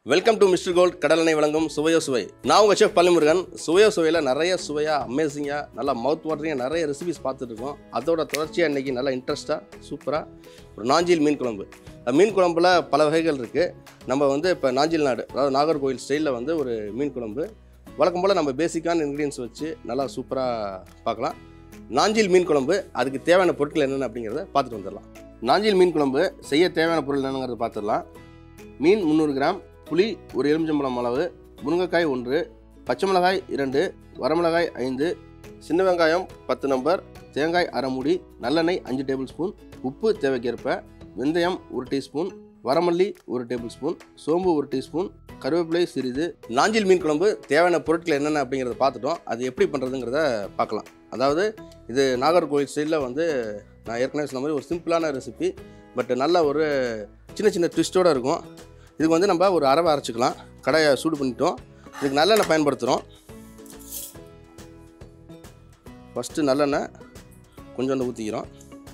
welcome to mister gold கடலெண்ணெய் வழங்கும் சுவையோ சுவை நான் உங்கள் செஃப் பள்ளிமுருகன் சுவையோ சுவையில் நிறைய சுவையாக அமேசிங்காக நல்லா மவுத் வாட்டரிங்காக நிறைய ரெசிபிஸ் பார்த்துட்டு இருக்கோம் அதோட தொடர்ச்சியாக இன்றைக்கி நல்லா இன்ட்ரெஸ்ட்டாக சூப்பராக ஒரு நாஞ்சில் மீன் குழம்பு அந்த மீன் குழம்புல பல வகைகள் இருக்குது நம்ம வந்து இப்போ நாஞ்சில் நாடு அதாவது நாகர்கோவில் ஸ்டைலில் வந்து ஒரு மீன் குழம்பு வழக்கம் போல் நம்ம பேசிக்கான இன்க்ரீடியன்ஸ் வச்சு நல்லா சூப்பராக பார்க்கலாம் நாஞ்சில் மீன் குழம்பு அதுக்கு தேவையான பொருட்கள் என்னென்ன அப்படிங்கிறத பார்த்துட்டு வந்துடலாம் நாஞ்சில் மீன் குழம்பு செய்ய தேவையான பொருள் என்னங்கிறத பார்த்துடலாம் மீன் முந்நூறு கிராம் புளி ஒரு எலுமிச்சம்பழம் அளவு முருங்கைக்காய் ஒன்று பச்சை மிளகாய் இரண்டு வரமிளகாய் ஐந்து சின்ன வெங்காயம் பத்து நம்பர் தேங்காய் அரை மூடி நல்லெண்ணெய் அஞ்சு டேபிள் ஸ்பூன் உப்பு தேவைக்கேற்ப வெந்தயம் ஒரு டீஸ்பூன் வரமல்லி ஒரு டேபிள் ஸ்பூன் சோம்பு ஒரு டீஸ்பூன் கருவேப்பிலை சிறிது நாஞ்சில் மீன் குழம்பு தேவையான பொருட்கள் என்னென்ன அப்படிங்கிறத பார்த்துட்டோம் அது எப்படி பண்ணுறதுங்கிறத பார்க்கலாம் அதாவது இது நாகர்கோவில் ஸ்டைலில் வந்து நான் ஏற்கனவே சொன்ன மாதிரி ஒரு சிம்பிளான ரெசிபி பட் நல்ல ஒரு சின்ன சின்ன ட்விஸ்ட்டோடு இருக்கும் இதுக்கு வந்து நம்ம ஒரு அரவை அரைச்சிக்கலாம் கடாயை சூடு பண்ணிட்டோம் இதுக்கு நல்லெண்ணெய் பயன்படுத்துகிறோம் ஃபஸ்ட்டு நல்லெண்ணெய் கொஞ்சோண்டு ஊற்றிக்கிறோம்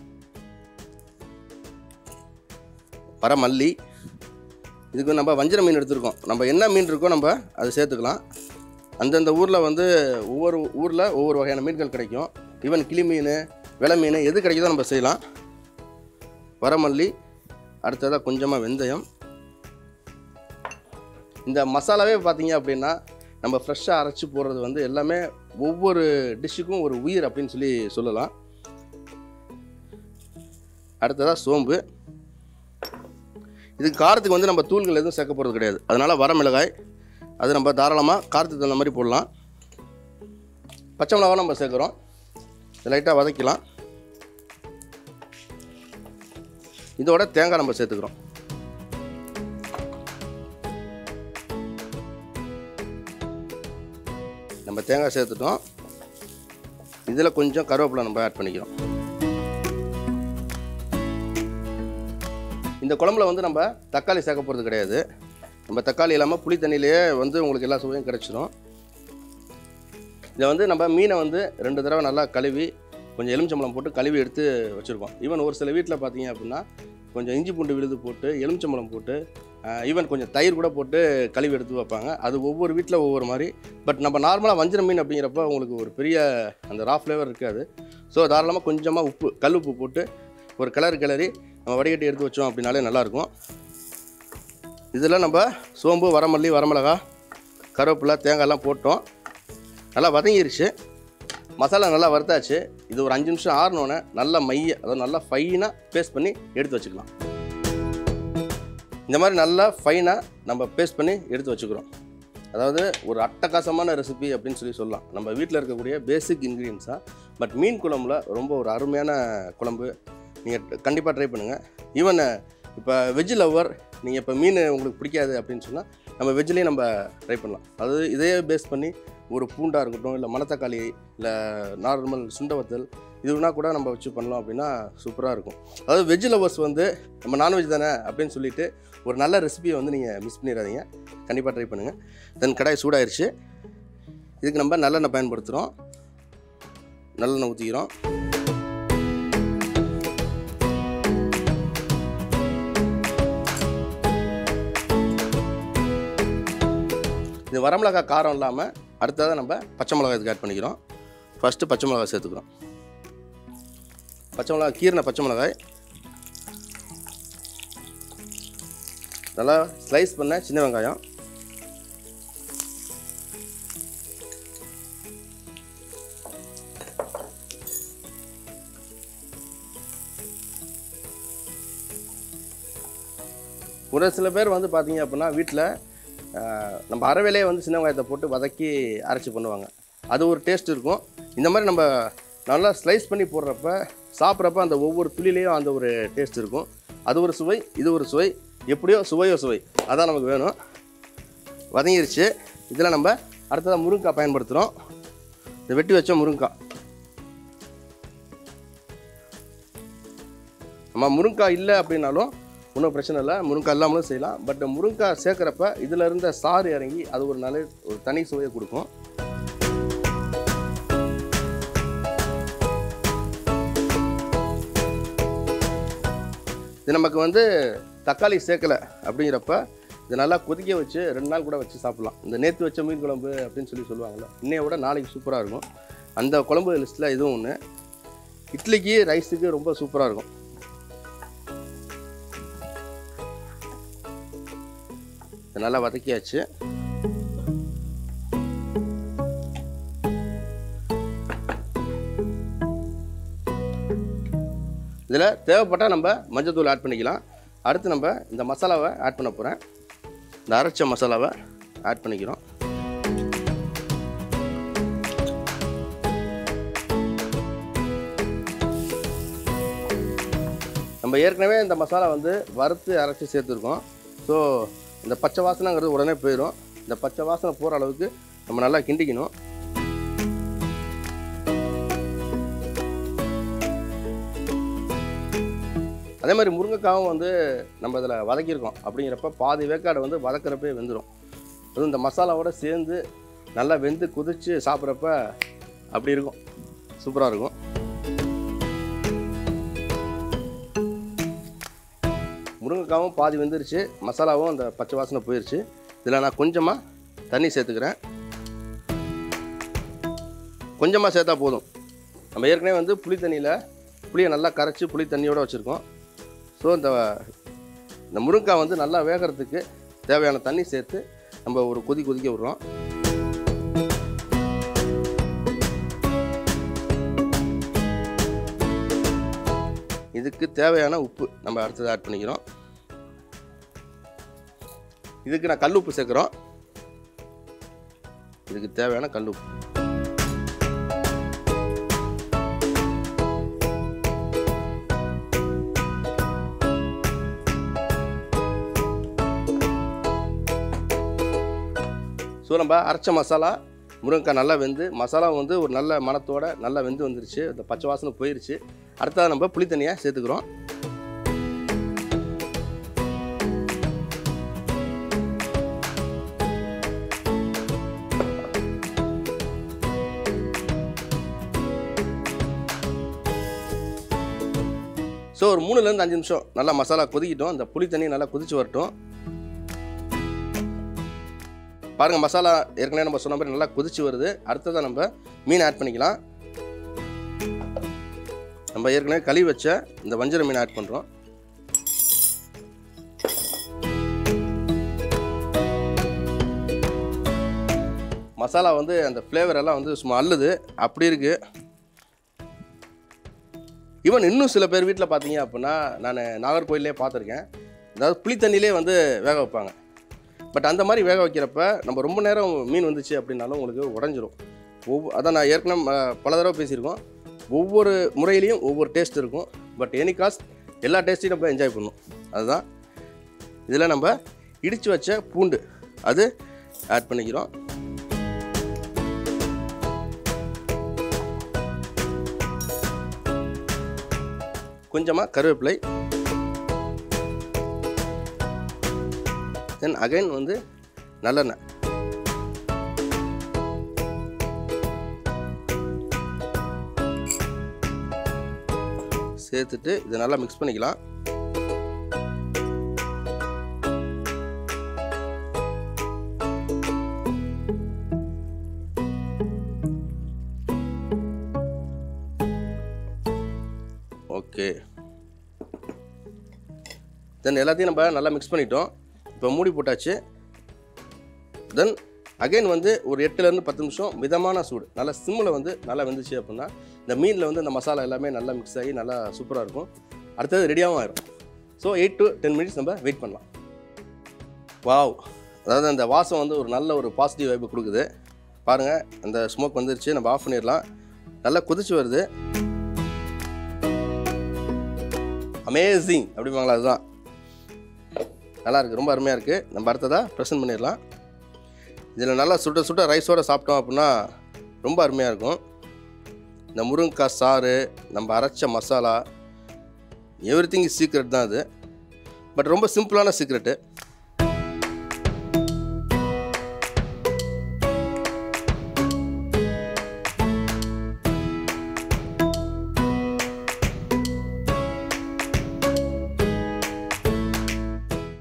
வர மல்லி இதுக்கு நம்ம வஞ்சர மீன் எடுத்திருக்கோம் நம்ம என்ன மீன் இருக்கோ நம்ம அதை சேர்த்துக்கலாம் அந்தந்த ஊரில் வந்து ஒவ்வொரு ஊரில் ஒவ்வொரு வகையான மீன்கள் கிடைக்கும் ஈவன் கிளி மீன் வெலை மீன் எது கிடைக்குதோ நம்ம செய்யலாம் வரமல்லி அடுத்ததாக கொஞ்சமாக வெந்தயம் இந்த மசாலாவே பார்த்தீங்க அப்படின்னா நம்ம ஃப்ரெஷ்ஷாக அரைச்சி போடுறது வந்து எல்லாமே ஒவ்வொரு டிஷ்ஷுக்கும் ஒரு உயிர் அப்படின்னு சொல்லி சொல்லலாம் அடுத்ததாக சோம்பு இதுக்கு காரத்துக்கு வந்து நம்ம தூள்கள் எதுவும் சேர்க்க போகிறது கிடையாது அதனால் வரமிளகாய் அது நம்ம தாராளமாக காரத்துக்கு தகுந்த மாதிரி போடலாம் பச்சை மிளகா நம்ம சேர்க்குறோம் லைட்டாக வதக்கலாம் இதோட தேங்காய் நம்ம சேர்த்துக்கிறோம் நம்ம தேங்காய் சேர்த்துட்டோம் இதில் கொஞ்சம் கருவேப்பிலை நம்ம ஆட் பண்ணிக்கிறோம் இந்த குழம்புல வந்து நம்ம தக்காளி சேர்க்க போகிறது கிடையாது நம்ம தக்காளி இல்லாமல் புளி தண்ணியிலேயே வந்து உங்களுக்கு எல்லா சுவையும் கிடச்சிரும் இதை வந்து நம்ம மீனை வந்து ரெண்டு தடவை நல்லா கழுவி கொஞ்சம் எலுமிச்சம்பழம் போட்டு கழுவி எடுத்து வச்சுருக்கோம் ஈவன் ஒரு சில வீட்டில் பார்த்தீங்க அப்படின்னா கொஞ்சம் இஞ்சி பூண்டு விழுது போட்டு எலுமிச்சம்பழம் போட்டு ஈவன் கொஞ்சம் தயிர் கூட போட்டு கழுவி எடுத்து வைப்பாங்க அது ஒவ்வொரு வீட்டில் ஒவ்வொரு மாதிரி பட் நம்ம நார்மலாக வஞ்சர மீன் அப்படிங்கிறப்ப உங்களுக்கு ஒரு பெரிய அந்த ரா ஃப்ளேவர் இருக்காது ஸோ தாராளமாக கொஞ்சமாக உப்பு கல் உப்பு போட்டு ஒரு கிளறு கிளறி நம்ம வடிகட்டி எடுத்து வச்சோம் அப்படின்னாலே நல்லாயிருக்கும் இதில் நம்ம சோம்பு வரமல்லி வரமிளகா கருவேப்பிலை தேங்காய்லாம் போட்டோம் நல்லா வதங்கிருச்சு மசாலா நல்லா வறுத்தாச்சு இது ஒரு அஞ்சு நிமிஷம் ஆறினோன்னே நல்லா மைய அதாவது நல்லா ஃபைனாக பேஸ்ட் பண்ணி எடுத்து வச்சுக்கலாம் இந்த மாதிரி நல்லா ஃபைனாக நம்ம பேஸ்ட் பண்ணி எடுத்து வச்சுக்கிறோம் அதாவது ஒரு அட்டகாசமான ரெசிபி அப்படின்னு சொல்லி சொல்லலாம் நம்ம வீட்டில் இருக்கக்கூடிய பேசிக் இன்க்ரீடியன்ஸாக பட் மீன் குழம்புல ரொம்ப ஒரு அருமையான குழம்பு நீங்கள் கண்டிப்பாக ட்ரை பண்ணுங்கள் ஈவன் இப்போ வெஜ் லவ்வர் நீங்கள் இப்போ மீன் உங்களுக்கு பிடிக்காது அப்படின்னு சொன்னால் நம்ம வெஜ்லேயும் நம்ம ட்ரை பண்ணலாம் அதாவது இதே பேஸ் பண்ணி ஒரு பூண்டாக இருக்கட்டும் இல்லை மணத்தக்காளி இல்லை நார்மல் சுண்டவத்தல் இதுனா கூட நம்ம வச்சு பண்ணலாம் அப்படின்னா சூப்பராக இருக்கும் அதாவது வெஜ் லவர்ஸ் வந்து நம்ம நான்வெஜ் தானே அப்படின்னு சொல்லிட்டு ஒரு நல்ல ரெசிபியை வந்து நீங்கள் மிஸ் பண்ணிடாதீங்க கண்டிப்பாக ட்ரை பண்ணுங்கள் தென் கடாய் சூடாயிருச்சு இதுக்கு நம்ம நல்லெண்ணெய் பயன்படுத்துகிறோம் நல்லெண்ணெய் ஊற்றிக்கிறோம் இது வரமிளகா காரம் இல்லாமல் அடுத்ததாக நம்ம பச்சை மிளகாய் இதுக்கு ஆட் பண்ணிக்கிறோம் ஃபஸ்ட்டு பச்சை மிளகாய் சேர்த்துக்கிறோம் பச்சை மிளகாய் கீரின பச்சை மிளகாய் நல்லா ஸ்லைஸ் பண்ண சின்ன வெங்காயம் ஒரு சில பேர் வந்து பார்த்தீங்க அப்படின்னா வீட்டில் நம்ம அறவேலையே வந்து சின்ன வெங்காயத்தை போட்டு வதக்கி அரைச்சி பண்ணுவாங்க அது ஒரு டேஸ்ட் இருக்கும் இந்த மாதிரி நம்ம நல்லா ஸ்லைஸ் பண்ணி போடுறப்ப சாப்பிட்றப்ப அந்த ஒவ்வொரு துளிலையும் அந்த ஒரு டேஸ்ட் இருக்கும் அது ஒரு சுவை இது ஒரு சுவை எப்படியோ சுவையோ சுவை அதான் நமக்கு வேணும் வதங்கிருச்சு இதில் நம்ம அடுத்ததாக முருங்கைக்காய் பயன்படுத்துகிறோம் இந்த வெட்டி வச்ச முருங்கைக்காய் நம்ம முருங்கைக்காய் இல்லை அப்படின்னாலும் ஒன்றும் பிரச்சனை இல்லை முருங்கைக்காய் இல்லாமலும் செய்யலாம் பட் முருங்கைக்காய் சேர்க்குறப்ப இதில் இருந்த சாறு இறங்கி அது ஒரு நல்ல ஒரு தனி சுவையை கொடுக்கும் இது நமக்கு வந்து தக்காளி சேர்க்கலை அப்படிங்கிறப்ப இதை நல்லா கொதிக்க வச்சு ரெண்டு நாள் கூட வச்சு சாப்பிட்லாம் இந்த நேற்று வச்ச மீன் குழம்பு அப்படின்னு சொல்லி சொல்லுவாங்கள்ல இன்னைய விட நாளைக்கு சூப்பராக இருக்கும் அந்த குழம்பு லிஸ்ட்டில் இதுவும் ஒன்று இட்லிக்கு ரைஸுக்கு ரொம்ப சூப்பராக இருக்கும் இதை நல்லா வதக்கியாச்சு இதில் தேவைப்பட்டால் நம்ம மஞ்சத்தூள் ஆட் பண்ணிக்கலாம் அடுத்து நம்ம இந்த மசாலாவை ஆட் பண்ண போகிறேன் இந்த அரைச்ச மசாலாவை ஆட் பண்ணிக்கிறோம் நம்ம ஏற்கனவே இந்த மசாலா வந்து வறுத்து அரைச்சி சேர்த்துருக்கோம் ஸோ இந்த பச்சை வாசனைங்கிறது உடனே போயிடும் இந்த பச்சை வாசனை போகிற அளவுக்கு நம்ம நல்லா கிண்டிக்கணும் அதே மாதிரி முருங்கைக்காவும் வந்து நம்ம இதில் வதக்கியிருக்கோம் அப்படிங்கிறப்ப பாதி வேக்காடு வந்து வதக்கிறப்பே வெந்துடும் அதுவும் இந்த மசாலாவோட சேர்ந்து நல்லா வெந்து குதித்து சாப்பிட்றப்ப அப்படி இருக்கும் சூப்பராக இருக்கும் முருங்கைக்காவும் பாதி வெந்துருச்சு மசாலாவும் அந்த பச்சை வாசனை போயிடுச்சு இதில் நான் கொஞ்சமாக தண்ணி சேர்த்துக்கிறேன் கொஞ்சமாக சேர்த்தா போதும் நம்ம ஏற்கனவே வந்து புளி தண்ணியில் புளியை நல்லா கரைச்சி புளி தண்ணியோடு வச்சுருக்கோம் ஸோ இந்த இந்த முருங்கைக்காய் வந்து நல்லா வேகிறதுக்கு தேவையான தண்ணி சேர்த்து நம்ம ஒரு கொதி கொதிக்க விடுறோம் இதுக்கு தேவையான உப்பு நம்ம அடுத்தது ஆட் பண்ணிக்கிறோம் இதுக்கு நான் கல் உப்பு சேர்க்குறோம் இதுக்கு தேவையான கல் உப்பு ஸோ நம்ம அரைச்ச மசாலா முருங்கைக்காய் நல்லா வெந்து மசாலா வந்து ஒரு நல்ல மணத்தோட நல்லா வெந்து வந்துருச்சு இந்த பச்சை வாசனை போயிருச்சு அடுத்தது நம்ம புளி தண்ணியை சேர்த்துக்கிறோம் ஸோ ஒரு மூணுலேருந்து அஞ்சு நிமிஷம் நல்லா மசாலா கொதிக்கிட்டோம் இந்த புளி தண்ணி நல்லா கொதிச்சு வரட்டும் பாருங்கள் மசாலா ஏற்கனவே நம்ம சொன்ன மாதிரி நல்லா கொதிச்சு வருது அடுத்ததாக நம்ம மீன் ஆட் பண்ணிக்கலாம் நம்ம ஏற்கனவே கழுவி வச்ச இந்த வஞ்சர மீன் ஆட் பண்ணுறோம் மசாலா வந்து அந்த ஃப்ளேவர் எல்லாம் வந்து சும்மா அள்ளுது அப்படி இருக்கு ஈவன் இன்னும் சில பேர் வீட்டில் பார்த்தீங்க அப்படின்னா நான் நாகர்கோயிலே பார்த்துருக்கேன் அதாவது புளி தண்ணியிலே வந்து வேக வைப்பாங்க பட் அந்த மாதிரி வேக வைக்கிறப்ப நம்ம ரொம்ப நேரம் மீன் வந்துச்சு அப்படின்னாலும் உங்களுக்கு உடஞ்சிரும் ஒவ்வொரு அதான் நான் ஏற்கனவே ம- பல தடவை பேசியிருக்கோம் ஒவ்வொரு முறையிலையும் ஒவ்வொரு டேஸ்ட் இருக்கும் பட் எனி காஸ்ட் எல்லா டேஸ்ட்டையும் நம்ம என்ஜாய் பண்ணணும் அதுதான் இதில் நம்ம இடித்து வச்ச பூண்டு அது ஆட் பண்ணிக்கிறோம் கொஞ்சமாக கருவேப்பிலை தென் அகைன் வந்து நல்லெண்ணெய் சேர்த்துட்டு இதை நல்லா மிக்ஸ் பண்ணிக்கலாம் ஓகே தென் எல்லாத்தையும் நம்ம நல்லா மிக்ஸ் பண்ணிட்டோம் இப்போ மூடி போட்டாச்சு தென் அகைன் வந்து ஒரு எட்டுலேருந்து பத்து நிமிஷம் மிதமான சூடு நல்லா சிம்மில் வந்து நல்லா வெந்துச்சு அப்படின்னா இந்த மீனில் வந்து இந்த மசாலா எல்லாமே நல்லா மிக்ஸ் ஆகி நல்லா சூப்பராக இருக்கும் அடுத்தது ரெடியாகவும் ஆயிரும் so eight to ten minutes நம்ம வெயிட் பண்ணலாம் வாவ் அதாவது அந்த வாசம் வந்து ஒரு நல்ல ஒரு பாசிட்டிவ் வைப்பு கொடுக்குது பாருங்கள் அந்த ஸ்மோக் வந்துருச்சு நம்ம ஆஃப் பண்ணிடலாம் நல்லா கொதிச்சு வருது அமேசிங் அப்படிம்பாங்களா அதுதான் நல்லா இருக்குது ரொம்ப அருமையாக இருக்குது நம்ம அடுத்ததாக ப்ரெசென்ட் பண்ணிடலாம் இதில் நல்லா சுட்ட சுட்ட ரைஸோடு சாப்பிட்டோம் அப்படின்னா ரொம்ப அருமையாக இருக்கும் இந்த முருங்கைக்காய் சாறு நம்ம அரைச்ச மசாலா எவ்ரி திங் சீக்ரெட் தான் அது பட் ரொம்ப சிம்பிளான சீக்ரெட்டு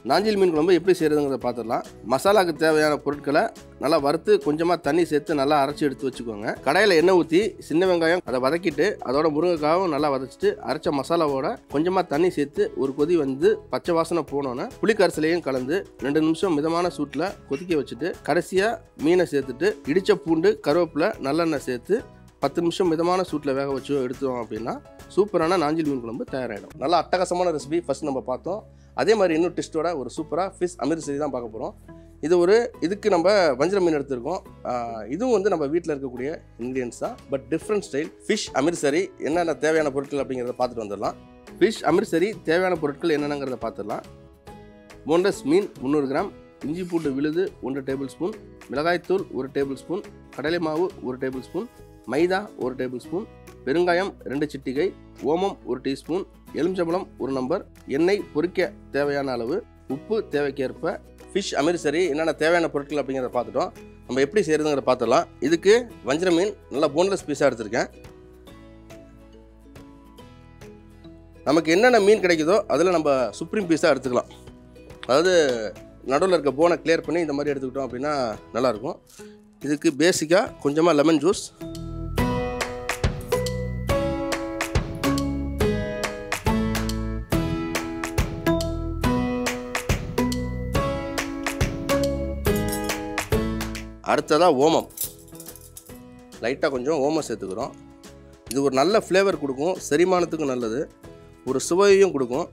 நாஞ்சில் மீன் குழம்பு எப்படி செய்கிறதுங்கிறத பார்த்துடலாம் மசாலாக்கு தேவையான பொருட்களை நல்லா வறுத்து கொஞ்சமாக தண்ணி சேர்த்து நல்லா அரைச்சி எடுத்து வச்சுக்கோங்க கடையில் எண்ணெய் ஊற்றி சின்ன வெங்காயம் அதை வதக்கிட்டு அதோட முருங்கைக்காவும் நல்லா வதச்சிட்டு அரைச்ச மசாலாவோட கொஞ்சமாக தண்ணி சேர்த்து ஒரு கொதி வந்து பச்சை வாசனை போனோன்னே புளிக்கரசலையும் கலந்து ரெண்டு நிமிஷம் மிதமான சூட்டில் கொதிக்க வச்சுட்டு கடைசியாக மீனை சேர்த்துட்டு இடித்த பூண்டு கருவேப்பிலை நல்லெண்ணெய் சேர்த்து பத்து நிமிஷம் மிதமான சூட்டில் வேக வச்சு எடுத்தோம் அப்படின்னா சூப்பரான நாஞ்சில் மீன் குழம்பு தயாராகிடும் நல்லா அட்டகாசமான ரெசிபி ஃபஸ்ட் நம்ம பார்த்தோம் அதே மாதிரி இன்னும் டெஸ்ட்டோட ஒரு சூப்பராக ஃபிஷ் அமிர்சரி தான் பார்க்க போகிறோம் இது ஒரு இதுக்கு நம்ம வஞ்சர மீன் எடுத்திருக்கோம் ஆஹ் இதுவும் வந்து நம்ம வீட்டில் இருக்கக்கூடிய இன்க்ரீடியன்ஸ் தான் but different style fish Amritsari என்னென்ன தேவையான பொருட்கள் அப்படிங்கிறத பார்த்துட்டு வந்துடலாம் ஃபிஷ் அமிர்சரி தேவையான பொருட்கள் என்னென்னங்கிறத பார்த்துடலாம் போன்லெஸ் மீன் முந்நூறு கிராம் இஞ்சி பூண்டு விழுது ஒன்று டேபிள் ஸ்பூன் மிளகாய்த்தூள் ஒரு டேபிள் ஸ்பூன் கடலை மாவு ஒரு டேபிள் ஸ்பூன் மைதா ஒரு டேபிள் ஸ்பூன் பெருங்காயம் ரெண்டு சிட்டிகை ஓமம் ஒரு டீஸ்பூன் எலுமிச்சம்பழம் ஒரு நம்பர் எண்ணெய் பொரிக்க தேவையான அளவு உப்பு தேவைக்கேற்ப ஃபிஷ் அமிர்சரி என்னென்ன தேவையான பொருட்கள் அப்படிங்கிறத பார்த்துட்டோம் நம்ம எப்படி செய்கிறதுங்கிறத பார்த்துடலாம் இதுக்கு வஞ்சர மீன் நல்லா போன்லெஸ் பீஸாக எடுத்திருக்கேன் நமக்கு என்னென்ன மீன் கிடைக்குதோ அதில் நம்ம சுப்ரீம் பீஸாக எடுத்துக்கலாம் அதாவது நடுவில் இருக்க போனை கிளியர் பண்ணி இந்த மாதிரி எடுத்துக்கிட்டோம் அப்படின்னா நல்லாயிருக்கும் இதுக்கு பேசிக்காக கொஞ்சமாக லெமன் ஜூஸ் அடுத்ததாக ஓமம் லைட்டாக கொஞ்சம் ஓமம் சேர்த்துக்கிறோம் இது ஒரு நல்ல ஃப்ளேவர் கொடுக்கும் செரிமானத்துக்கும் நல்லது ஒரு சுவையும் கொடுக்கும்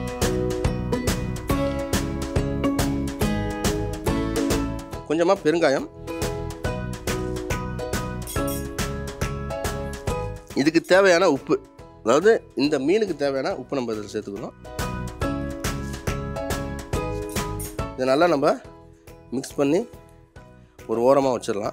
கொஞ்சமாக பெருங்காயம் இதுக்கு தேவையான உப்பு அதாவது இந்த மீனுக்கு தேவையான உப்பு நம்ம இதில் சேர்த்துக்கணும் இதை நல்லா நம்ம மிக்ஸ் பண்ணி ஒரு ஓரமாக வச்சிடலாம்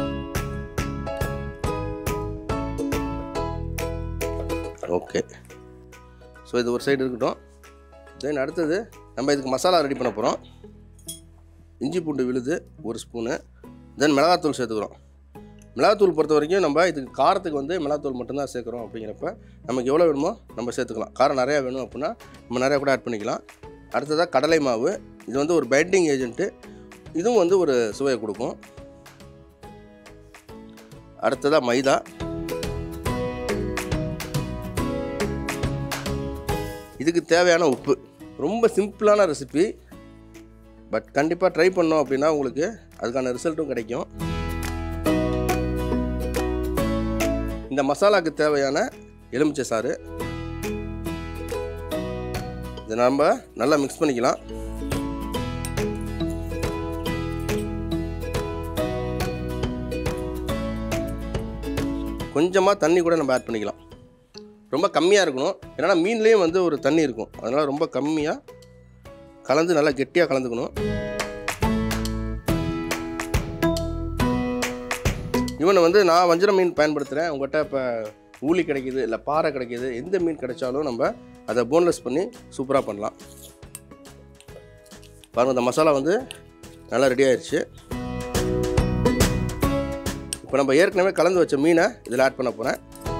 ஓகே ஸோ இது ஒரு சைடு இருக்கட்டும் தென் அடுத்தது நம்ம இதுக்கு மசாலா ரெடி பண்ண போகிறோம் இஞ்சி பூண்டு விழுது ஒரு ஸ்பூனு தென் மிளகாத்தூள் சேர்த்துக்கிறோம் மிளகாத்தூள் பொறுத்த வரைக்கும் நம்ம இதுக்கு காரத்துக்கு வந்து மிளகாத்தூள் மட்டும்தான் சேர்க்குறோம் அப்படிங்கிறப்ப நமக்கு எவ்வளோ வேணுமோ நம்ம சேர்த்துக்கலாம் காரம் நிறையா வேணும் அப்படின்னா நம்ம நிறையா கூட ஆட் பண்ணிக்கலாம் அடுத்ததாக கடலை மாவு இது வந்து ஒரு பைண்டிங் ஏஜென்ட்டு இதுவும் வந்து ஒரு சுவையை கொடுக்கும் அடுத்ததாக மைதா இதுக்கு தேவையான உப்பு ரொம்ப சிம்பிளான ரெசிபி பட் கண்டிப்பாக ட்ரை பண்ணோம் அப்படின்னா உங்களுக்கு அதுக்கான ரிசல்ட்டும் கிடைக்கும் இந்த மசாலாக்கு தேவையான எலுமிச்சை சாறு இதை நம்ம நல்லா மிக்ஸ் பண்ணிக்கலாம் கொஞ்சமாக தண்ணி கூட நம்ம ஆட் பண்ணிக்கலாம் ரொம்ப கம்மியாக இருக்கணும் ஏன்னா மீன்லேயும் வந்து ஒரு தண்ணி இருக்கும் அதனால் ரொம்ப கம்மியாக கலந்து நல்லா கெட்டியாக கலந்துக்கணும் இவனை வந்து நான் வஞ்சர மீன் பயன்படுத்துகிறேன் உங்கள்கிட்ட இப்போ ஊலி கிடைக்கிது இல்லை பாறை கிடைக்கிது எந்த மீன் கிடைச்சாலும் நம்ம அதை போன்லெஸ் பண்ணி சூப்பராக பண்ணலாம் பாருங்கள் இந்த மசாலா வந்து நல்லா ரெடி ஆயிடுச்சு இப்போ நம்ம ஏற்கனவே கலந்து வச்ச மீனை இதில் ஆட் பண்ண போகிறேன்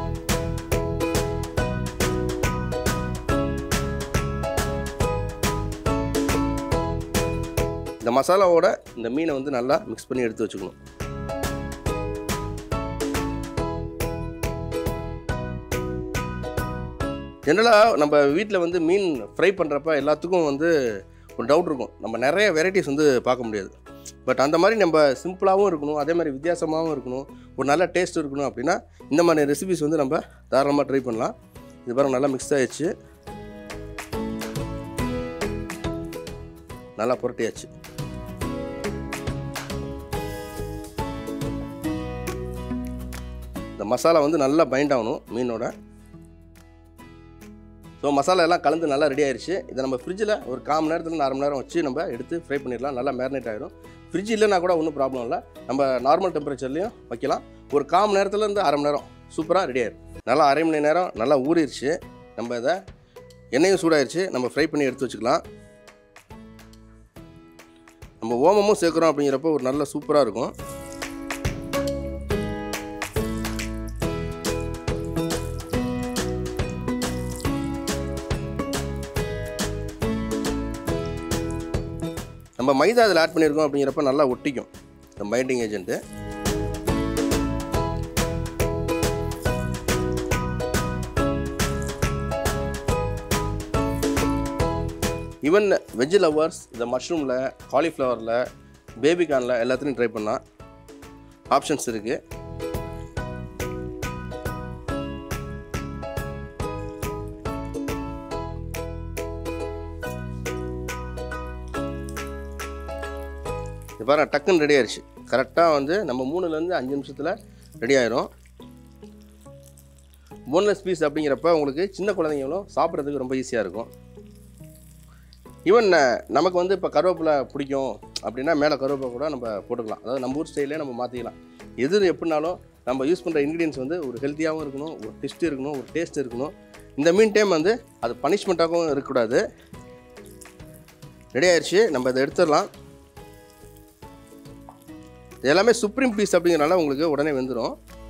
இந்த மசாலாவோட இந்த மீனை வந்து நல்லா மிக்ஸ் பண்ணி எடுத்து வச்சுக்கணும் ஜென்ரலாக நம்ம வீட்டில் வந்து மீன் ஃப்ரை பண்ணுறப்ப எல்லாத்துக்கும் வந்து ஒரு டவுட் இருக்கும் நம்ம நிறைய வெரைட்டிஸ் வந்து பார்க்க முடியாது பட் அந்த மாதிரி நம்ம சிம்பிளாகவும் இருக்கணும் அதே மாதிரி வித்தியாசமாகவும் இருக்கணும் ஒரு நல்ல டேஸ்ட் இருக்கணும் அப்படின்னா இந்த மாதிரி ரெசிபிஸ் வந்து நம்ம தாராளமாக ட்ரை பண்ணலாம் இது பாருங்க நல்லா மிக்ஸ் ஆயிடுச்சு நல்லா புரட்டியாச்சு இந்த மசாலா வந்து நல்லா பைண்ட் ஆகணும் மீனோட ஸோ மசாலா எல்லாம் கலந்து நல்லா ரெடி ஆயிருச்சு இதை நம்ம ஃப்ரிட்ஜில் ஒரு கால் மணி நேரத்தில் அரை மணி நேரம் வச்சு நம்ம எடுத்து ஃப்ரை பண்ணிடலாம் நல்லா மேரினேட் ஆகிடும் ஃப்ரிட்ஜ் இல்லைனா கூட ஒன்றும் ப்ராப்ளம் இல்லை நம்ம நார்மல் டெம்பரேச்சர்லையும் வைக்கலாம் ஒரு கால் மணி நேரத்துலேருந்து அரை மணி நேரம் சூப்பராக ரெடி ஆயிடும் நல்லா அரை மணி நேரம் நல்லா ஊறிடுச்சு நம்ம இதை எண்ணெயும் சூடாயிருச்சு நம்ம ஃப்ரை பண்ணி எடுத்து வச்சுக்கலாம் நம்ம ஓமமும் சேர்க்குறோம் அப்படிங்கிறப்போ ஒரு நல்ல சூப்பராக இருக்கும் நம்ம மைதா இதில் ஆட் பண்ணியிருக்கோம் அப்படிங்கிறப்ப நல்லா ஒட்டிக்கும் இந்த binding agent even veg lovers இந்த மஷ்ரூமில் காலிஃப்ளவரில் பேபிகார்னில் எல்லாத்துலையும் ட்ரை பண்ணலாம் ஆப்ஷன்ஸ் இருக்குது இது பாருங்க டக்குன்னு ரெடி ஆயிடுச்சு கரெக்டாக வந்து நம்ம மூணுலேருந்து அஞ்சு நிமிஷத்தில் ரெடி ஆயிரும் போன்லெஸ் பீஸ் அப்படிங்கிறப்ப உங்களுக்கு சின்ன குழந்தைங்களும் சாப்பிட்றதுக்கு ரொம்ப ஈஸியாக இருக்கும் ஈவன் நமக்கு வந்து இப்போ கருவேப்பிலை பிடிக்கும் அப்படின்னா மேலே கருவேப்பிலை கூட நம்ம போட்டுக்கலாம் அதாவது நம்ம ஊர் ஸ்டைலே நம்ம மாற்றிக்கலாம் எது எப்படினாலும் நம்ம யூஸ் பண்ணுற இன்க்ரீடியன்ஸ் வந்து ஒரு ஹெல்த்தியாகவும் இருக்கணும் ஒரு டெஸ்ட் இருக்கணும் ஒரு டேஸ்ட் இருக்கணும் இந்த மீன் டைம் வந்து அது பனிஷ்மெண்ட்டாகவும் இருக்கக்கூடாது ரெடி ஆயிடுச்சு நம்ம இதை எடுத்துடலாம் இது எல்லாமே சுப்ரீம் பீஸ் அப்படிங்கிறனால உங்களுக்கு உடனே வெந்துடும்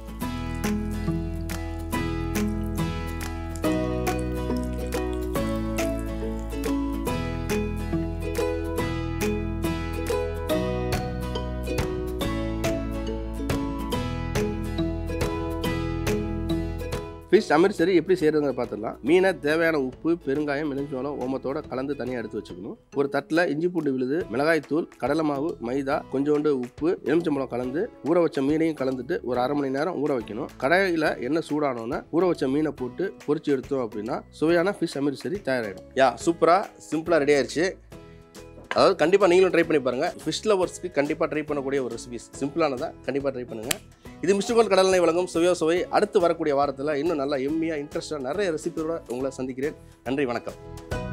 ஃபிஷ் அமிர்சரி எப்படி செய்கிறதுங்க பார்த்துடலாம் மீனை தேவையான உப்பு பெருங்காயம் மிளஞ்சோளம் ஓமத்தோட கலந்து தனியாக எடுத்து வச்சுக்கணும் ஒரு தட்டில் இஞ்சி பூண்டு விழுது மிளகாய்த்தூள் கடலை மாவு மைதா கொஞ்சோண்டு உப்பு எலுமிச்சம்பழம் கலந்து ஊற வச்ச மீனையும் கலந்துட்டு ஒரு அரை மணி நேரம் ஊற வைக்கணும் கடாயில் எண்ணெய் சூடானோன்னே ஊற வச்ச மீனை போட்டு பொரிச்சு எடுத்தோம் அப்படின்னா சுவையான ஃபிஷ் அமிர்சரி தயாராகிடும் யா சூப்பராக சிம்பிளாக ரெடி ஆயிடுச்சு அதாவது கண்டிப்பாக நீங்களும் ட்ரை பண்ணி பாருங்கள் ஃபிஷ் லவர்ஸ்க்கு கண்டிப்பாக ட்ரை பண்ணக்கூடிய ஒரு ரெசிபிஸ் சிம்பிளானதாக கண்டிப்பாக ட்ரை பண்ணுங்கள் இது மிஸ்டர் கோல் கடலை வழங்கும் சுவையோ சுவை அடுத்து வரக்கூடிய வாரத்தில் இன்னும் நல்லா எம்மியாக இன்ட்ரெஸ்ட்டாக நிறைய ரெசிபியோட உங்களை சந்திக்கிறேன் நன்றி வணக்கம்